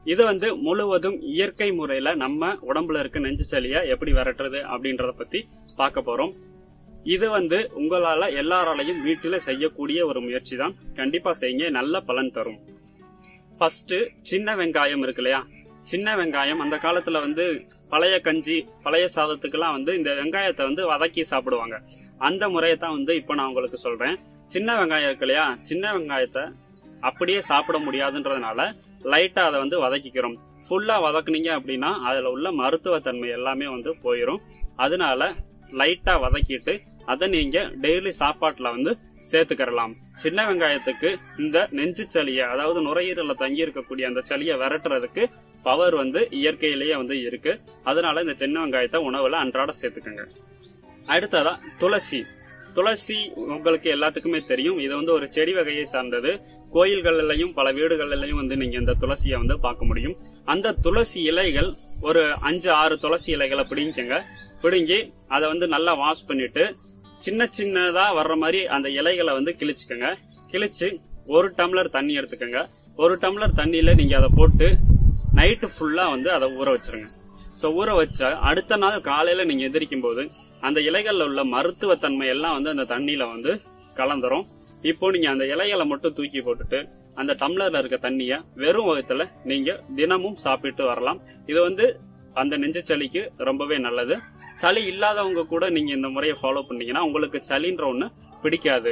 இது வந்து முழுவதும் இயற்கை முறையில நம்ம உடம்புல இருக்க நெஞ்சு சளியை எப்படி விரட்டுறது அப்படின்றத பத்தி பார்க்க போறோம் இது வந்து உங்களால எல்லாராலையும் வீட்டில செய்யக்கூடிய ஒரு முயற்சி தான் கண்டிப்பா செய்யுங்க நல்ல பலன் தரும் ஃபர்ஸ்ட் சின்ன வெங்காயம் இருக்கு இல்லையா சின்ன வெங்காயம் அந்த காலத்துல வந்து பழைய கஞ்சி பழைய சாதத்துக்கெல்லாம் வந்து இந்த வெங்காயத்தை வந்து வதக்கி சாப்பிடுவாங்க அந்த முறையை தான் வந்து இப்போ நான் உங்களுக்கு சொல்றேன் சின்ன வெங்காயம் இருக்கு இல்லையா சின்ன வெங்காயத்தை அப்படியே சாப்பிட முடியாதுன்றதுனால லைட்டா அதை வந்து வதக்கிக்கிறோம் ஃபுல்லா வதக்குனீங்க அப்படின்னா அதுல உள்ள மருத்துவ தன்மை எல்லாமே வந்து போயிடும் அதனால லைட்டா வதக்கிட்டு அதை நீங்க டெய்லி சாப்பாட்டுல வந்து சேர்த்துக்கிறலாம் சின்ன வெங்காயத்துக்கு இந்த நெஞ்சு சளியை அதாவது நுரையீரல்ல தங்கி இருக்கக்கூடிய அந்த சளியை விரட்டுறதுக்கு பவர் வந்து இயற்கையிலேயே வந்து இருக்கு அதனால இந்த சின்ன வெங்காயத்தை உணவுல அன்றாட சேர்த்துக்கோங்க அடுத்ததா துளசி துளசி உங்களுக்கு எல்லாத்துக்குமே தெரியும் இது வந்து ஒரு செடி வகையை சார்ந்தது கோயில்கள்லயும் பல வீடுகள்லயும் வந்து நீங்க இந்த துளசியை வந்து பார்க்க முடியும் அந்த துளசி இலைகள் ஒரு அஞ்சு ஆறு துளசி இலைகளை பிடிங்கங்க பிடுங்கி அதை வந்து நல்லா வாஷ் பண்ணிட்டு சின்ன சின்னதா வர்ற மாதிரி அந்த இலைகளை வந்து கிழிச்சுக்கோங்க கிழிச்சு ஒரு டம்ளர் தண்ணி எடுத்துக்கோங்க ஒரு டம்ளர் தண்ணியில நீங்க அதை போட்டு நைட்டு ஃபுல்லா வந்து அதை ஊற வச்சிருங்க ஸோ ஊற வச்ச அடுத்த நாள் காலையில நீங்க எந்திரிக்கும் போது அந்த இலைகள்ல உள்ள மருத்துவ தன்மை எல்லாம் வந்து அந்த தண்ணியில வந்து கலந்துரும் இப்போ நீங்க அந்த இலைகளை மட்டும் தூக்கி போட்டுட்டு அந்த டம்ளர்ல இருக்க தண்ணிய வெறும் வகுத்துல நீங்க தினமும் சாப்பிட்டு வரலாம் இது வந்து அந்த நெஞ்சு சளிக்கு ரொம்பவே நல்லது சளி இல்லாதவங்க கூட நீங்க இந்த முறையை ஃபாலோ பண்ணீங்கன்னா உங்களுக்கு சளின்ற ஒண்ணு பிடிக்காது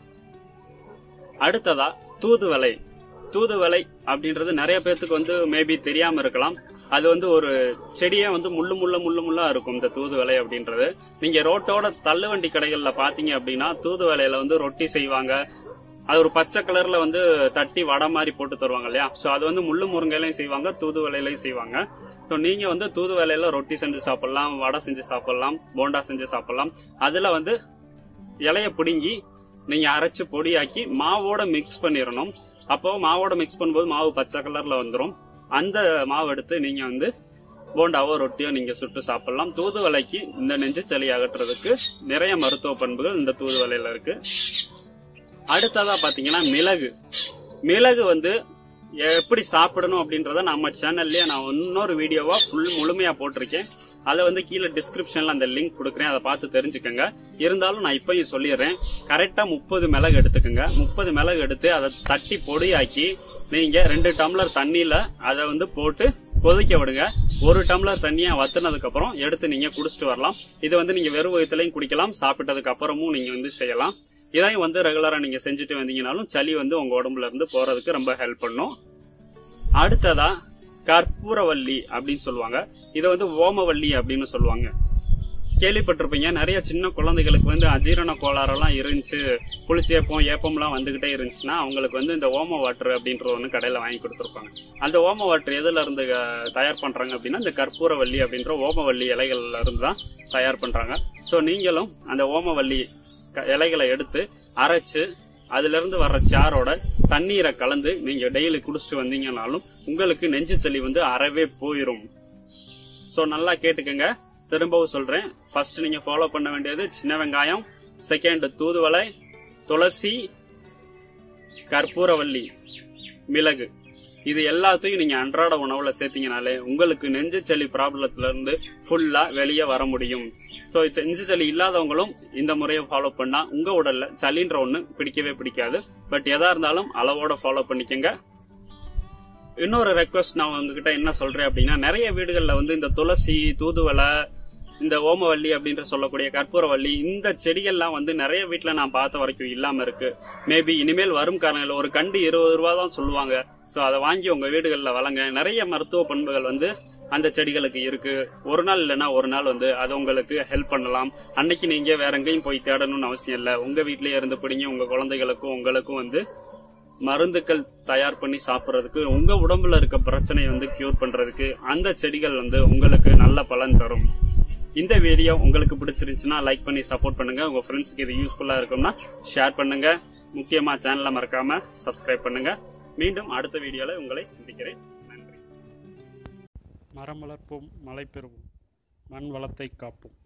அடுத்ததா தூதுவளை தூதுவளை அப்படின்றது நிறைய பேர்த்துக்கு வந்து மேபி தெரியாம இருக்கலாம் அது வந்து ஒரு செடியே வந்து முள்ளு முள்ள முள்ளு முள்ளா இருக்கும் இந்த தூதுவளை அப்படின்றது நீங்க ரோட்டோட தள்ளுவண்டி கடைகள்ல பாத்தீங்க அப்படின்னா தூதுவளையில வந்து ரொட்டி செய்வாங்க அது ஒரு பச்சை கலர்ல வந்து தட்டி வடை மாதிரி போட்டு தருவாங்க இல்லையா சோ அது வந்து முள்ளு முருங்கையிலையும் செய்வாங்க தூதுவளையிலையும் செய்வாங்க ஸோ நீங்க வந்து தூதுவளையில ரொட்டி செஞ்சு சாப்பிடலாம் வடை செஞ்சு சாப்பிடலாம் போண்டா செஞ்சு சாப்பிடலாம் அதுல வந்து இலைய பிடுங்கி நீங்க அரைச்சு பொடியாக்கி மாவோட மிக்ஸ் பண்ணிடணும் அப்போ மாவோட மிக்ஸ் பண்ணும்போது மாவு பச்சை கலர்ல வந்துடும் அந்த மாவு எடுத்து நீங்க வந்து போண்டாவோ ரொட்டியோ நீங்க சுட்டு சாப்பிடலாம் தூதுவளைக்கு இந்த நெஞ்சு சளி அகற்றுறதுக்கு நிறைய மருத்துவ பண்புகள் இந்த தூதுவளையில இருக்கு அடுத்ததா பாத்தீங்கன்னா மிளகு மிளகு வந்து எப்படி சாப்பிடணும் அப்படின்றத நம்ம சேனல்லயே நான் இன்னொரு வீடியோவா ஃபுல் முழுமையா போட்டிருக்கேன் அதை வந்து கீழே டிஸ்கிரிப்ஷன்ல அந்த லிங்க் கொடுக்குறேன் அதை பார்த்து தெரிஞ்சுக்கோங்க இருந்தாலும் நான் இப்பயும் சொல்லிடுறேன் கரெக்டா முப்பது மிளகு எடுத்துக்கோங்க முப்பது மிளகு எடுத்து அதை தட்டி பொடியாக்கி நீங்க ரெண்டு டம்ளர் தண்ணியில அதை வந்து போட்டு கொதிக்க விடுங்க ஒரு டம்ளர் தண்ணியை வத்துனதுக்கு அப்புறம் எடுத்து நீங்க குடிச்சிட்டு வரலாம் இது வந்து நீங்க வெறும் வயிற்றுலையும் குடிக்கலாம் சாப்பிட்டதுக்கு அப்புறமும் நீங்க வந்து செய்யலாம் இதையும் வந்து ரெகுலரா நீங்க செஞ்சுட்டு வந்தீங்கனாலும் சளி வந்து உங்க உடம்புல இருந்து போறதுக்கு ரொம்ப ஹெல்ப் பண்ணும் அடுத்ததா கற்பூரவல்லி அப்படின்னு சொல்லுவாங்க இதை வந்து ஓமவல்லி அப்படின்னு சொல்லுவாங்க கேள்விப்பட்டிருப்பீங்க நிறைய சின்ன குழந்தைகளுக்கு வந்து அஜீரண கோளாறெல்லாம் இருந்துச்சு புளிச்சேப்பம் ஏப்பம்லாம் வந்துகிட்டே இருந்துச்சுன்னா அவங்களுக்கு வந்து இந்த ஓம வாட்டர் அப்படின்ற ஒன்று கடையில் வாங்கி கொடுத்துருப்பாங்க அந்த ஓம வாட்டர் எதுல இருந்து அஹ், தயார் பண்றாங்க அப்படின்னா இந்த கற்பூரவல்லி அப்படின்ற ஓமவல்லி இலைகள்ல இருந்து தான் தயார் பண்றாங்க ஸோ நீங்களும் அந்த ஓமவல்லி க- இலைகளை எடுத்து அரைச்சு அதுல இருந்து வர்ற சாரோட தண்ணீரை கலந்து நீங்க டெய்லி குடிச்சிட்டு வந்தீங்கனாலும் உங்களுக்கு நெஞ்சு சளி வந்து அறவே போயிரும் சோ நல்லா கேட்டுக்கங்க திரும்பவும் சொல்றேன் ஃபர்ஸ்ட் நீங்க ஃபாலோ பண்ண வேண்டியது சின்ன வெங்காயம் செகண்ட் தூதுவளை துளசி கற்பூரவல்லி மிளகு இது எல்லாத்தையும் நீங்க அன்றாட உணவுல சேர்த்தீங்கனாலே உங்களுக்கு நெஞ்சு சளி ப்ராப்ளத்துல இருந்து ஃபுல்லா வெளியே வர முடியும் ஸோ நெஞ்சு சளி இல்லாதவங்களும் இந்த முறையை ஃபாலோ பண்ணா உங்க உடல்ல சளின்ற ஒண்ணு பிடிக்கவே பிடிக்காது பட் எதா இருந்தாலும் அளவோட ஃபாலோ பண்ணிக்கங்க இன்னொரு ரெக்வஸ்ட் நான் உங்ககிட்ட என்ன சொல்றேன் அப்படின்னா நிறைய வீடுகள்ல வந்து இந்த துளசி தூதுவளை இந்த ஓமவல்லி அப்படின்ற சொல்லக்கூடிய கற்பூரவல்லி இந்த செடிகள்லாம் வந்து நிறைய வீட்ல நான் பார்த்த வரைக்கும் இல்லாம இருக்கு மேபி இனிமேல் வரும் காரணங்கள் ஒரு கண்டு இருபது ரூபா தான் சொல்லுவாங்க சோ அதை வாங்கி உங்க வீடுகள்ல வளங்க நிறைய மருத்துவ பண்புகள் வந்து அந்த செடிகளுக்கு இருக்கு ஒரு நாள் இல்லைன்னா ஒரு நாள் வந்து அது உங்களுக்கு ஹெல்ப் பண்ணலாம் அன்னைக்கு நீங்க வேற எங்கேயும் போய் தேடணும்னு அவசியம் இல்லை உங்க வீட்லயே இருந்து பிடிங்க உங்க குழந்தைகளுக்கும் உங்களுக்கும் வந்து மருந்துகள் தயார் பண்ணி சாப்பிடுறதுக்கு உங்க உடம்புல இருக்க பிரச்சனையை வந்து கியூர் பண்றதுக்கு அந்த செடிகள் வந்து உங்களுக்கு நல்ல பலன் தரும் இந்த வீடியோ உங்களுக்கு பிடிச்சிருந்துச்சுன்னா லைக் பண்ணி சப்போர்ட் பண்ணுங்க உங்க ஃப்ரெண்ட்ஸ்க்கு இது யூஸ்ஃபுல்லா இருக்கும்னா ஷேர் பண்ணுங்க முக்கியமா சேனலை மறக்காம சப்ஸ்கிரைப் பண்ணுங்க மீண்டும் அடுத்த வீடியோல உங்களை சந்திக்கிறேன் நன்றி மரம் வளர்ப்போம் மழை பெறுவோம் மண் வளத்தை காப்போம்